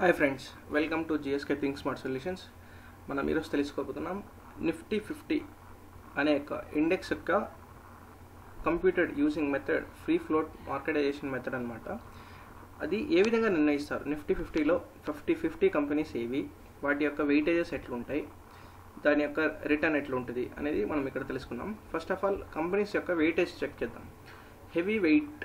hi friends welcome to GSK think smart solutions మనం ఈరోజు తెలుసుకోబోతున్నాం నిఫ్టీ ఫిఫ్టీ అనే యొక్క ఇండెక్స్ యొక్క computed using method free float marketization method అనమాట అది ఏ విధంగా నిర్ణయిస్తారు నిఫ్టీ ఫిఫ్టీలో ఫిఫ్టీ ఫిఫ్టీ కంపెనీస్ ఏవి వాటి యొక్క వెయిటేజెస్ ఎట్లుంటాయి దాని యొక్క రిటర్న్ ఎట్లుంటుంది అనేది మనం ఇక్కడ తెలుసుకుందాం ఫస్ట్ ఆఫ్ ఆల్ కంపెనీస్ యొక్క వెయిటేజ్ చెక్ చేద్దాం హెవీ వెయిట్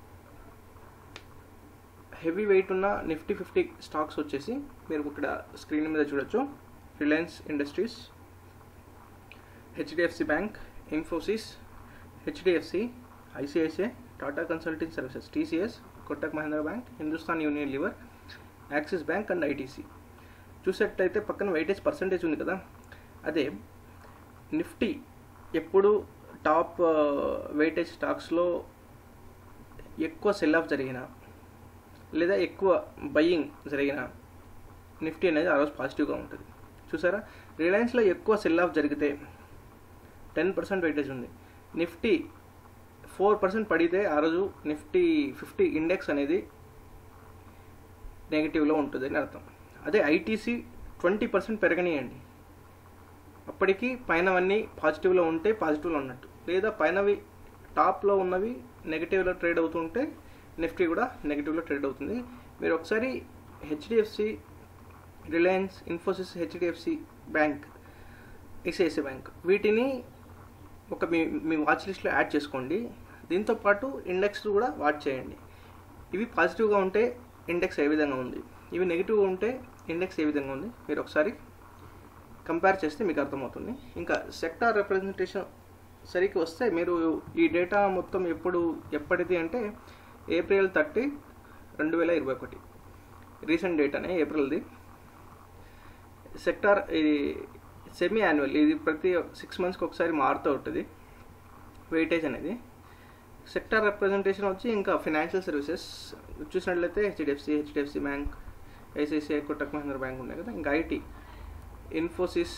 హెవీ వెయిట్ ఉన్న నిఫ్టీ ఫిఫ్టీ స్టాక్స్ వచ్చేసి మీరు ఇక్కడ స్క్రీన్ మీద చూడొచ్చు Reliance Industries HDFC bank Infosys HDFC ICICI Tata consulting services TCS Kotak Mahindra bank Hindustan Unilever Axis bank and ITC చూసేటైతే పక్కన వెయిటేజ్ పర్సంటేజ్ ఉంది కదా అదే నిఫ్టీ ఎప్పుడు టాప్ వెయిటేజ్ స్టాక్స్లో ఎక్కువ సెల్ ఆఫ్ జరిగిన లేదా ఎక్కువ బయ్యింగ్ జరిగిన నిఫ్టీ అనేది ఆ రోజు పాజిటివ్గా ఉంటుంది చూసారా రిలయన్స్లో ఎక్కువ సెల్ ఆఫ్ జరిగితే టెన్ పర్సెంట్ వెయిటేజ్ ఉంది నిఫ్టీ ఫోర్ పర్సెంట్ పడితే ఆ రోజు నిఫ్టీ ఫిఫ్టీ ఇండెక్స్ అనేది నెగిటివ్లో ఉంటుంది అని అర్థం అదే ఐటీసీ ట్వంటీ పర్సెంట్ పెరగనియండి అప్పటికి పైనవన్నీ పాజిటివ్లో ఉంటే పాజిటివ్లో ఉన్నట్టు లేదా పైనవి టాప్లో ఉన్నవి నెగిటివ్లో ట్రేడ్ అవుతుంటే నిఫ్టీ కూడా నెగిటివ్లో ట్రేడ్ అవుతుంది మీరు ఒకసారి HDFC Reliance Infosys HDFC bank ICICI bank వీటిని ఒక మీ మీ వాచ్ లిస్ట్లో యాడ్ చేసుకోండి దీంతో పాటు ఇండెక్స్ కూడా వాచ్ చేయండి ఇవి పాజిటివ్గా ఉంటే ఇండెక్స్ ఏ విధంగా ఉంది ఇవి నెగిటివ్గా ఉంటే ఇండెక్స్ ఏ విధంగా ఉంది మీరు ఒకసారి కంపేర్ చేస్తే మీకు అర్థమవుతుంది ఇంకా సెక్టార్ రిప్రజెంటేషన్ సరికి వస్తే మీరు ఈ డేటా మొత్తం ఎప్పుడు ఎప్పటిది అంటే ఏప్రిల్ థర్టీ రెండు వేల ఇరవై ఒకటి రీసెంట్ డేటానే ఏప్రిల్ది సెక్టార్ ఇది సెమీ యాన్యువల్ ఇది ప్రతి సిక్స్ మంత్స్కి ఒకసారి మారుతూ ఉంటుంది వెయిటేజ్ అనేది సెక్టార్ రిప్రజెంటేషన్ వచ్చి ఇంకా ఫినాన్షియల్ సర్వీసెస్ చూసినట్లయితే HDFC HDFC bank ICICI Kotak Mahindra bank ఉన్నాయి కదా ఇంకా IT Infosys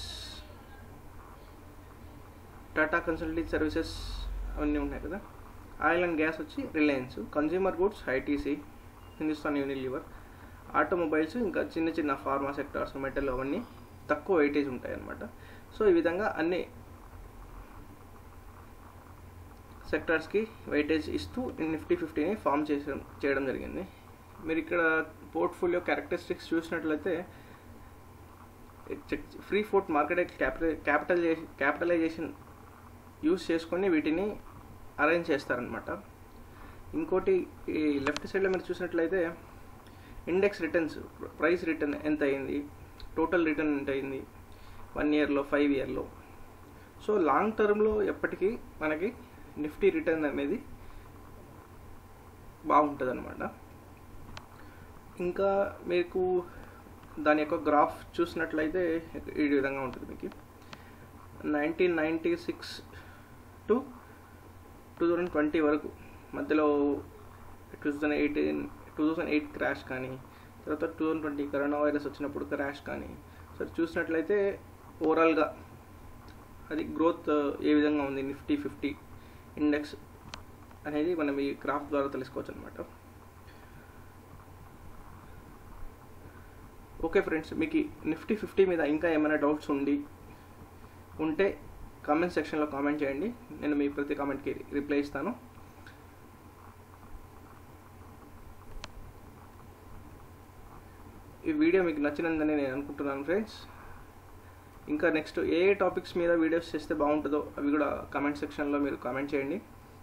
Tata consulting services అవన్నీ ఉన్నాయి కదా ఆయిల్ అండ్ గ్యాస్ వచ్చి Reliance consumer goods ITC Hindustan Unilever automobiles ఇంకా చిన్న చిన్న ఫార్మా సెక్టార్స్ మెటల్ అవన్నీ తక్కువ వెయిటేజ్ ఉంటాయి అన్నమాట సో ఈ విధంగా అన్ని సెక్టార్స్కి వెయిటేజ్ ఇస్తూ నిఫ్టీ ఫిఫ్టీని ఫామ్ చేసడం చేయడం జరిగింది మీరు ఇక్కడ పోర్ట్ఫోలియో క్యారెక్టరిస్టిక్స్ చూసినట్లయితే free float market capital capital capitalization use చేసుకొని వీటిని అరేంజ్ చేస్తారనమాట ఇంకోటి ఈ లెఫ్ట్ సైడ్లో మీరు చూసినట్లయితే ఇండెక్స్ రిటర్న్స్ ప్రైస్ రిటర్న్ ఎంత అయింది టోటల్ రిటర్న్ ఎంత అయింది వన్ ఇయర్లో ఫైవ్ ఇయర్లో సో లాంగ్ టర్మ్లో ఎప్పటికీ మనకి నిఫ్టీ రిటర్న్ అనేది బాగుంటుంది అనమాట ఇంకా మీకు దాని యొక్క గ్రాఫ్ చూసినట్లయితే ఈ విధంగా ఉంటుంది మీకు nineteen ninety six to two thousand twenty వరకు మధ్యలో two thousand eighteen two thousand eight crash కానీ తర్వాత two thousand twenty corona virus వచ్చినప్పుడు క్రాష్ కానీ సో చూసినట్లయితే ఓవరాల్గా అది గ్రోత్ ఏ విధంగా ఉంది నిఫ్టీ ఫిఫ్టీ ఇండెక్స్ అనేది మనం ఈ గ్రాఫ్ ద్వారా తెలుసుకోవచ్చు అనమాట ఓకే ఫ్రెండ్స్ మీకు నిఫ్టీ ఫిఫ్టీ మీద ఇంకా ఏమైనా డౌట్స్ ఉండి ఉంటే కామెంట్ సెక్షన్లో కామెంట్ చేయండి నేను మీ ప్రతి కామెంట్కి రిప్లై ఇస్తాను ఈ వీడియో మీకు నచ్చినందని నేను అనుకుంటున్నాను ఫ్రెండ్స్ ఇంకా నెక్స్ట్ ఏ ఏ టాపిక్స్ మీద వీడియోస్ చేస్తే బాగుంటుందో అవి కూడా కామెంట్ సెక్షన్లో మీరు కామెంట్ చేయండి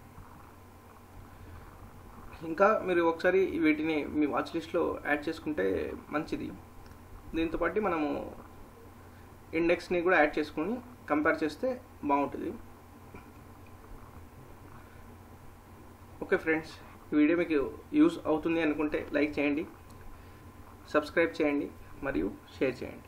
ఇంకా మీరు ఒకసారి వీటిని మీ వాచ్ లిస్ట్లో యాడ్ చేసుకుంటే మంచిది దీంతో పాటు మనము ఇండెక్స్ని కూడా యాడ్ చేసుకొని కంపేర్ చేస్తే బాగుంటుంది ఓకే ఫ్రెండ్స్ ఈ వీడియో మీకు యూజ్ అవుతుంది అనుకుంటే లైక్ చేయండి సబ్స్క్రైబ్ చేయండి మరియు షేర్ చేయండి